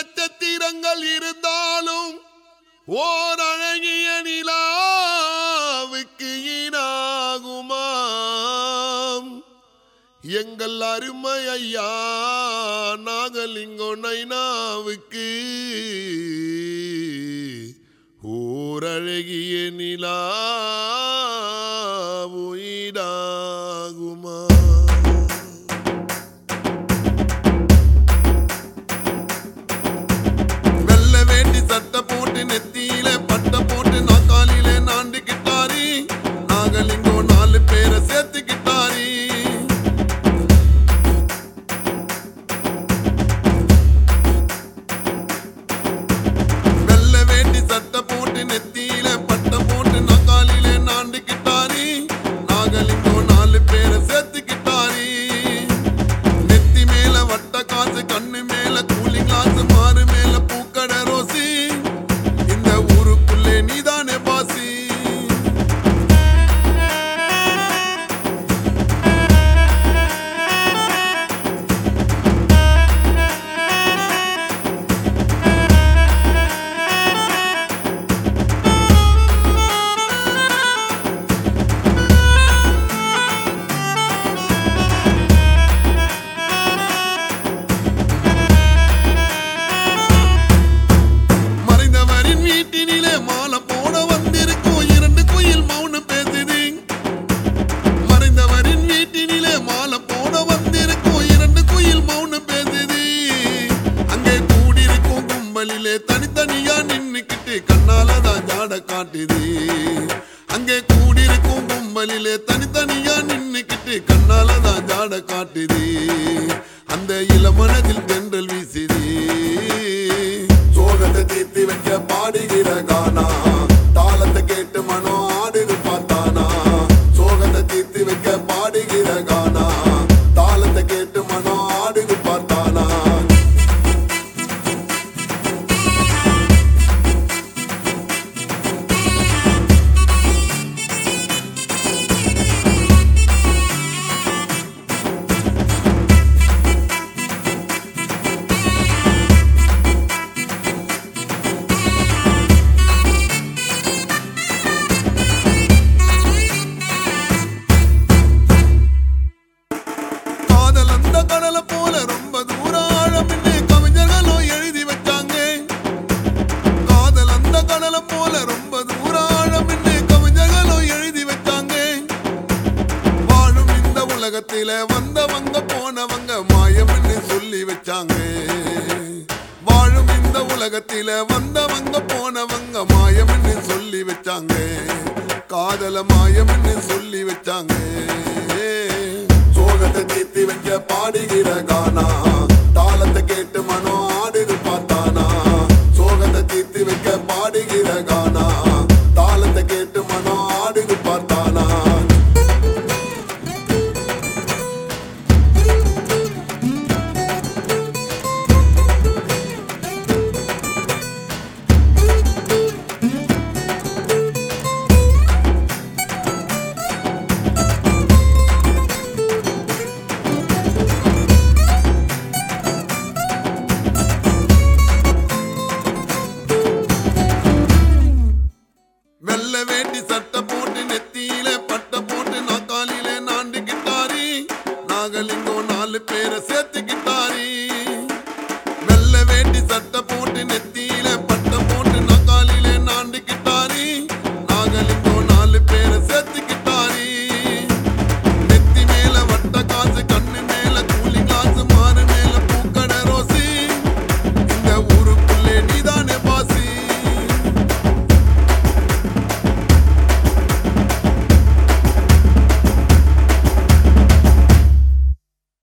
நட்சத்திரங்கள் இருந்தாலும் ஓர் அழகிய நிலாவுக்கு ஈடாகுமாம் எங்கள் அருமை ஐயா நாகலிங்கோ நைனாவுக்கு ஓர் அழகிய நிலா ஈடாகுமா வெள்ள வேண்டி சட்டை போட்டு நெத்தியில பட்டை போட்டு நாக்காலியில நாண்டுகிட்டாரி நாகலிங்கோ நாலு பேரை சேர்த்துக்கிட்டாரி வெள்ள வேண்டி சட்டை போட்டு நெத்தியில பட்டை போட்டு நாக்காலியில நாண்டுகிட்டாரி நாகலிங்கோ நாலு பேரை சேர்த்துக்கிட்டாரி நெத்தி மேல வட்ட காசு கண்ணு மேல கூலிங் கிளாஸ் மாறு மேல பூக்கடை ரோசி இந்த ஊருக்குள்ளே நீதானே பாசி மறைந்தவரின் வீட்டினிலே மாலை போட வந்திருக்கும் இரண்டு குயில் மௌனம் பேசுது மறைந்தவரின் வீட்டினிலே மாலை போட வந்திருக்கும் இரண்டு குயில் மௌனம் பேசுது அங்கே கூடியிருக்கும் கும்பலிலே தனித்தனியா நின்னுக்கிட்டு கண்ணால தான் ஜாட காட்டுது அங்கே கூடியிருக்கும் கும்பலிலே தனித்தனியா நின்னுக்கிட்டு கண்ணால தான் ஜாட காட்டுது அந்த இளமனதில் தென்றல் வீசுது சோகத்தை தீர்த்து வைக்க பாடுகிற கானா தாளத்தை கேட்டு மனோ ஆடுது பார்த்தானா சோகத்தை தீர்த்து வைக்க பாடுகிற கானா தாளத்தை கேட்டு மனோ ஆடுது பார்த்தானா காதல் அந்த கடலை போல ரொம்ப தூரம் ஆழம்னு கவிஞர்களும் எழுதி வச்சாங்க காதல் அந்த கடலை போல ரொம்ப தூரம் ஆழம்னு கவிஞர்களும் எழுதி வச்சாங்க வாழும் இந்த உலகத்தில வந்தவங்க போனவங்க மாயம்னு சொல்லி வச்சாங்க வாழும் இந்த உலகத்தில வந்தவங்க போனவங்க மாயம்னு சொல்லி வச்சாங்க காதல மாயம்னு சொல்லி வச்சாங்க சோகத்தை தீர்த்து வைக்க பாடுகிற கானா